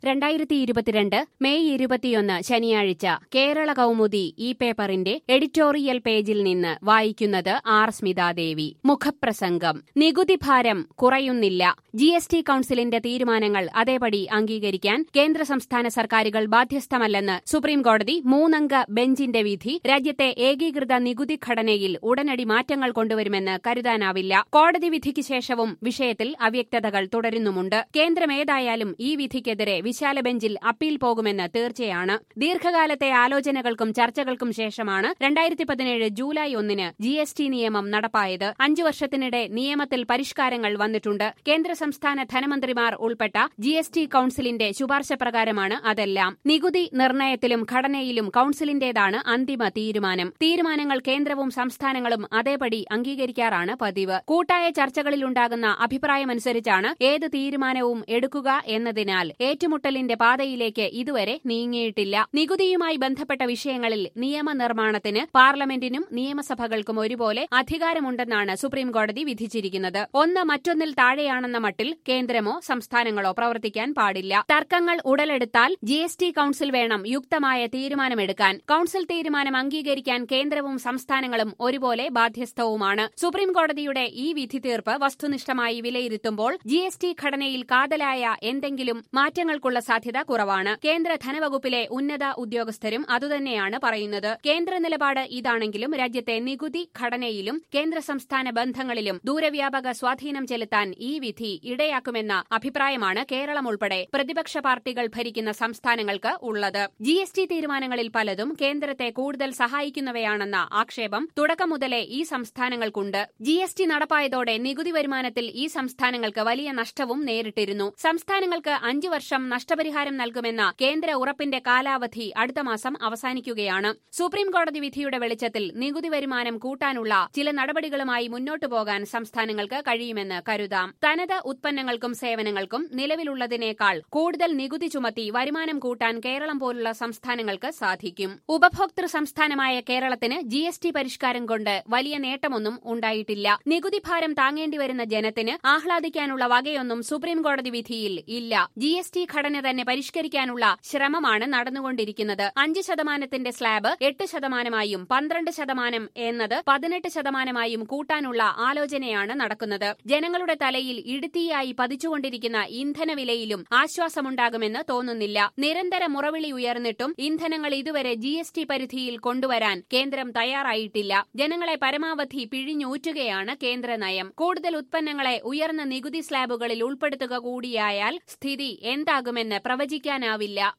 രണ്ടായിരത്തി ഇരുപത്തിരണ്ട് മെയ് ഇരുപത്തിയൊന്ന് ശനിയാഴ്ച കേരള കൗമുദി ഈ പേപ്പറിന്റെ എഡിറ്റോറിയൽ പേജിൽ നിന്ന് വായിക്കുന്നത് ആർ സ്മിതാദേവി മുഖപ്രസംഗം നികുതി ഭാരം കുറയുന്നില്ല ജി എസ് ടി കൌൺസിലിന്റെ തീരുമാനങ്ങൾ അതേപടി അംഗീകരിക്കാൻ കേന്ദ്ര സംസ്ഥാന സർക്കാരുകൾ ബാധ്യസ്ഥമല്ലെന്ന് സുപ്രീംകോടതി മൂന്നംഗ ബെഞ്ചിന്റെ വിധി രാജ്യത്തെ ഏകീകൃത നികുതി ഘടനയിൽ ഉടനടി മാറ്റങ്ങൾ കൊണ്ടുവരുമെന്ന് കരുതാനാവില്ല കോടതി വിധിക്ക് ശേഷവും വിഷയത്തിൽ അവ്യക്തതകൾ തുടരുന്നുമുണ്ട് കേന്ദ്രമേതായാലും ഈ വിധിക്കെതിരെ വിശാല ബെഞ്ചിൽ അപ്പീൽ പോകുമെന്ന് തീർച്ചയാണ് ദീർഘകാലത്തെ ആലോചനകൾക്കും ചർച്ചകൾക്കും ശേഷമാണ് രണ്ടായിരത്തി പതിനേഴ് ജൂലൈ ഒന്നിന് ജി എസ് ടി നിയമം നടപ്പായത് അഞ്ചു വർഷത്തിനിടെ നിയമത്തിൽ പരിഷ്കാരങ്ങൾ വന്നിട്ടുണ്ട് കേന്ദ്ര സംസ്ഥാന ധനമന്ത്രിമാർ ഉൾപ്പെട്ട ജി എസ് ടി കൌൺസിലിന്റെ ശുപാർശ പ്രകാരമാണ് അതെല്ലാം നികുതി നിർണയത്തിലും ഘടനയിലും കൌൺസിലിന്റേതാണ് അന്തിമ തീരുമാനം തീരുമാനങ്ങൾ കേന്ദ്രവും സംസ്ഥാനങ്ങളും അതേപടി അംഗീകരിക്കാറാണ് പതിവ് കൂട്ടായ ചർച്ചകളിലുണ്ടാകുന്ന അഭിപ്രായമനുസരിച്ചാണ് ഏത് തീരുമാനവും എടുക്കുക എന്നതിനാൽ ഏറ്റുമുട്ടലിന്റെ പാതയിലേക്ക് ഇതുവരെ നീങ്ങിയിട്ടില്ല നികുതിയുമായി ബന്ധപ്പെട്ട വിഷയങ്ങളിൽ നിയമനിർമ്മാണത്തിന് പാർലമെന്റിനും നിയമസഭകൾക്കും ഒരുപോലെ അധികാരമുണ്ടെന്നാണ് സുപ്രീംകോടതി വിധിച്ചിരിക്കുന്നത് ഒന്ന് മറ്റൊന്നിൽ താഴെയാണെന്ന മട്ടിൽ കേന്ദ്രമോ സംസ്ഥാനങ്ങളോ പ്രവർത്തിക്കാൻ പാടില്ല തർക്കങ്ങൾ ഉടലെടുത്താൽ ജി എസ് ടി കൌൺസിൽ വേണം യുക്തമായ തീരുമാനമെടുക്കാൻ കൌൺസിൽ തീരുമാനം അംഗീകരിക്കാൻ കേന്ദ്രവും സംസ്ഥാനങ്ങളും ഒരുപോലെ ബാധ്യസ്ഥവുമാണ് സുപ്രീംകോടതിയുടെ ഈ വിധി തീർപ്പ് വസ്തുനിഷ്ഠമായി വിലയിരുത്തുമ്പോൾ ജി എസ് ടി ഘടനയിൽ കാതലായ എന്തെങ്കിലും മാറ്റങ്ങൾക്കുള്ള സാധ്യത കുറവാണ് കേന്ദ്ര ധനവകുപ്പിലെ ഉന്നത ഉദ്യോഗസ്ഥരും അതുതന്നെയാണ് പറയുന്നത് കേന്ദ്ര നിലപാട് ഇതാണെങ്കിലും രാജ്യത്തെ നികുതി ഘടനയിലും കേന്ദ്ര സംസ്ഥാന ബന്ധങ്ങളിലും ദൂരവ്യാപക സ്വാധീനം ചെലുത്താൻ ഈ വിധി ഇടയാക്കുമെന്ന അഭിപ്രായമാണ് കേരളം ഉൾപ്പെടെ പ്രതിപക്ഷ പാർട്ടികൾ ഭരിക്കുന്ന സംസ്ഥാനങ്ങൾക്ക് ഉള്ളത് ജി എസ് ടി തീരുമാനങ്ങളിൽ പലതും കേന്ദ്രത്തെ കൂടുതൽ സഹായിക്കുന്നവയാണെന്ന ആക്ഷേപം തുടക്കം മുതലേ ഈ സംസ്ഥാനങ്ങൾക്കുണ്ട് ജി എസ് ടി നടപ്പായതോടെ നികുതി വരുമാനത്തിൽ ഈ സംസ്ഥാനങ്ങൾക്ക് വലിയ നഷ്ടവും നേരിട്ടിരുന്നു സംസ്ഥാനങ്ങൾക്ക് അഞ്ചു വർഷം നഷ്ടപരിഹാരം നൽകുമെന്ന കേന്ദ്ര ഉറപ്പിന്റെ കാലാവധി അടുത്ത മാസം അവസാനിക്കുകയാണ് സുപ്രീംകോടതി വിധിയുടെ വെളിച്ചത്തിൽ നികുതി വരുമാനം കൂട്ടാനുള്ള ചില നടപടികളുമായി മുന്നോട്ടു പോകാൻ സംസ്ഥാനങ്ങൾക്ക് കഴിയുമെന്ന് കരുതാം തനത് ഉത്പന്നങ്ങൾക്കും സേവനങ്ങൾക്കും നിലവിലുള്ളതിനേക്കാൾ കൂടുതൽ നികുതി ചുമത്തി വരുമാനം കൂട്ടാൻ കേരളം പോലുള്ള സംസ്ഥാനങ്ങൾക്ക് സാധിക്കും ഉപഭോക്തൃ സംസ്ഥാനമായ കേരളത്തിന് ജി എസ് ടി പരിഷ്കാരം കൊണ്ട് വലിയ നേട്ടമൊന്നും ഉണ്ടായിട്ടില്ല നികുതി ഭാരം താങ്ങേണ്ടി വരുന്ന ജനത്തിന് ആഹ്ലാദിക്കാനുള്ള വകയൊന്നും സുപ്രീംകോടതി വിധിയിൽ ഇല്ല ജി എസ് ടി ഘടന തന്നെ പരിഷ്കരിക്കാനുള്ള ശ്രമമാണ് നടന്നുകൊണ്ടിരിക്കുന്നത് അഞ്ച് ശതമാനത്തിന്റെ സ്ലാബ് എട്ട് ശതമാനമായും പന്ത്രണ്ട് ശതമാനം എന്നത് പതിനെട്ട് ശതമാനമായും കൂട്ടാനുള്ള ആലോചനയാണ് നടക്കുന്നത് ജനങ്ങളുടെ തലയിൽ ഇടുത്തിയായി പതിച്ചുകൊണ്ടിരിക്കുന്ന ഇന്ധനവിലയിലും ആശ്വാസമുണ്ടാകുമെന്ന് തോന്നുന്നില്ല നിരന്തര മുറവിളി ഉയർന്നിട്ടും ഇന്ധനങ്ങൾ ഇതുവരെ ജി എസ് ടി പരിധിയിൽ കൊണ്ടുവരാൻ കേന്ദ്രം തയ്യാറായിട്ടില്ല ജനങ്ങളെ പരമാവധി പിഴിഞ്ഞൂറ്റുകയാണ് കേന്ദ്ര നയം കൂടുതൽ ഉത്പന്നങ്ങളെ ഉയർന്ന നികുതി സ്ലാബുകളിൽ ഉൾപ്പെടുത്തുക കൂടിയായാൽ സ്ഥിതി എന്താകുമെന്ന് പ്രവചിക്കാനാവില്ല